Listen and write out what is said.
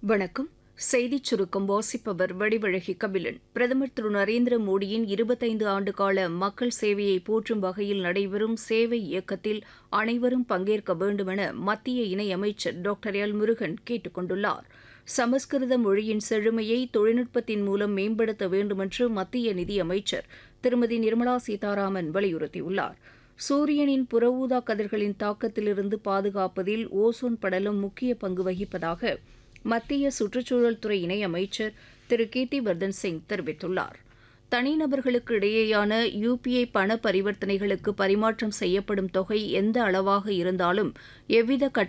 வணக்கம் செய்திச் சுருக்கம் வாசிப்பவர் வடிவழகி கபிலன் பிரதமர் திரு நரேந்திர மோடியின் இருபத்தைந்து ஆண்டுகால மக்கள் சேவையை போற்றும் வகையில் நடைபெறும் சேவை இயக்கத்தில் அனைவரும் பங்கேற்க வேண்டுமென மத்திய இணையமைச்சர் டாக்டர் எல் முருகன் கேட்டுக் கொண்டுள்ளார் சமஸ்கிருத மொழியின் செழுமையை தொழில்நுட்பத்தின் மூலம் மேம்படுத்த வேண்டுமென்று மத்திய நிதியமைச்சர் திருமதி நிர்மலா சீதாராமன் வலியுறுத்தியுள்ளார் சூரியனின் புறஊதா கதிர்களின் தாக்கத்திலிருந்து பாதுகாப்பதில் ஓசோன் படலம் முக்கிய பங்கு வகிப்பதாக மத்திய சுற்றுச்சூழல் துறை இணையமைச்சர் திரு கீர்த்திவர்தன் சிங் தெரிவித்துள்ளார் தனிநபர்களுக்கு இடையேயான யுபிஐ பண பரிவர்த்தனைகளுக்கு பரிமாற்றம் செய்யப்படும் தொகை எந்த அளவாக இருந்தாலும் எவ்வித கட்ட